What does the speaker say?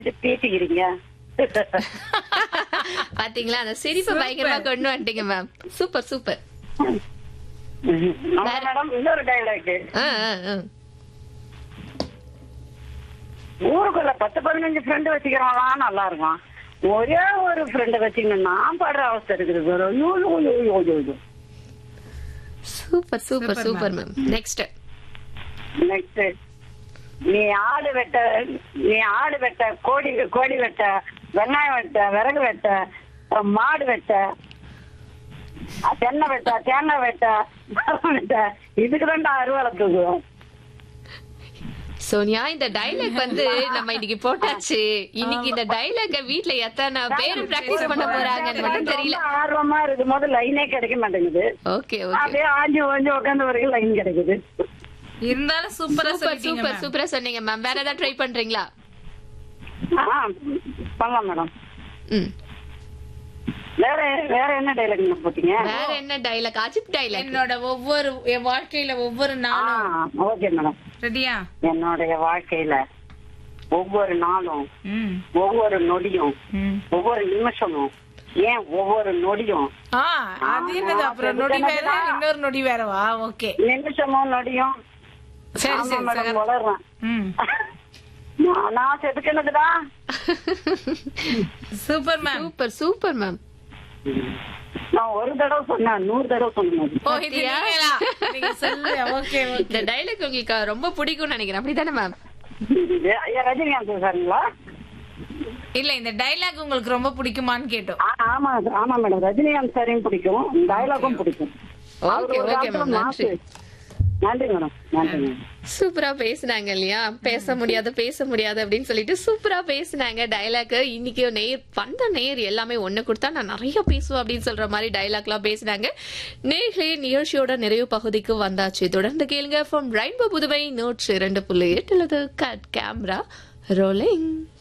பேசிக்கிறீங்க பாத்தீங்களா அந்த சிரிப்பு Super. பயங்கரமா கொண்டு வந்துட்டீங்க மேம் சூப்பர் சூப்பர் ஆமா மேடம் இன்னொரு டைலாக் ஆ, ஆ, ஆ. ஊருக்குள்ள பத்து பதினஞ்சு ஃப்ரெண்டு வச்சுக்கிறவங்களாம் நல்லா இருக்கும் ஒரே ஒரு ஃப்ரெண்டை வச்சுக்கணும் நான் பாடுற அவஸ்தை இருக்குது பாரு. ஐயோ, ஐயோ, ஐயோ, ஐயோ, ஐயோ, ஐயோ. Super super Super, super ma'am next next நீ ஆடு வெட்ட நீ ஆடு வெட்ட கோடி கோழி வெட்ட வெங்காயம் வெட்ட விறகு வெட்ட அப்புறம் மாடு வெட்ட அஹ் தென்னை வெட்ட தேங்காய் வெட்ட மரம் வெட்ட இதுக்கு தான்டா அறுவலை தூக்குவோம் சோனியா இந்த டைலாக் வந்து நம்ம இன்னைக்கு போட்டாச்சு இன்னைக்கு இந்த டைலாக வீட்ல எத்தனை பேர் பிராக்டிஸ் பண்ண போறாங்கன்னு மட்டும் தெரியல ரொம்ப ஆர்வமா இருக்கு போது லைனே கிடைக்க மாட்டேங்குது ஓகே ஓகே அப்படியே ஆஞ்சு ஓஞ்சு உட்காந்து வரைக்கும் லைன் கிடைக்குது இருந்தாலும் சூப்பரா சூப்பர் சொல்லிட்டீங்க சூப்பர் ma'am. சூப்பரா சொன்னீங்க மேம் வேற ஏதாவது ட்ரை பண்றீங்களா ஆ பண்ணலாம் மேடம் ம் வேற வேற என்ன டைலாக் போட்டீங்க வேற என்ன டைலாக் அஜிப் டைலாக் என்னோட ஒவ்வொரு என் வாழ்க்கையில ஒவ்வொரு ஆ நாளும் ஓகே மேடம் ரெடியா என்னுடைய வாழ்க்கையில ஒவ்வொரு நாளும் ம் ஒவ்வொரு நொடியும் ம் ஒவ்வொரு நிமிஷமும் ஏன் ஒவ்வொரு நொடியும் ஆ அது என்னது அப்புறம் நொடி வேற இன்னொரு நொடி வேறவா ஓகே நிமிஷமும் நொடியும் சரி ஆமா சரி மேடம் சரி வளர்றேன் ம் நான் நான் செதுக்கினதுடா super ma'am super super ma'am நான் ஒரு தடவை சொன்னேன் நூறு தடவை சொன்னேன் ஓ இது பாத்தியா? நீங்களா நீங்க சொல்லுங்க ஓகே ஓகே இந்த டைலாக் உங்களுக்கு ரொம்ப பிடிக்கும்னு நினைக்கிறேன் அப்படிதானே மேம் ஐயா ரஜினிகாந்த் சாருங்களா இல்ல இந்த டைலாக் உங்களுக்கு ரொம்ப பிடிக்குமான்னு கேட்டோம் ஆ, ஆமா ஆமா மேடம் ரஜினிகாந்த் சாரையும் பிடிக்கும் டைலாக்கும் பிடிக்கும் அவரு ஓகே ஒரு ஓகே காலத்துல மேம் மாசு. நன்றி நன்றி மேடம் நன்றி மேடம் சூப்பரா பேசுனாங்க இல்லையா பேச முடியாது பேச முடியாது அப்படின்னு சொல்லிட்டு சூப்பரா பேசுனாங்க டைலாக் இன்னைக்கு நேர் வந்த நேர் எல்லாமே ஒண்ணு கொடுத்தா நான் நிறைய பேசுவேன் அப்படின்னு சொல்ற மாதிரி டைலாக் எல்லாம் பேசினாங்க நேர்களே நிகழ்ச்சியோட நிறைவு பகுதிக்கு வந்தாச்சு தொடர்ந்து கேளுங்க ஃப்ரம் ரெயின்போ புதுவை நூற்று இரண்டு புள்ளி எட்டுலது கட் கேமரா ரோலிங்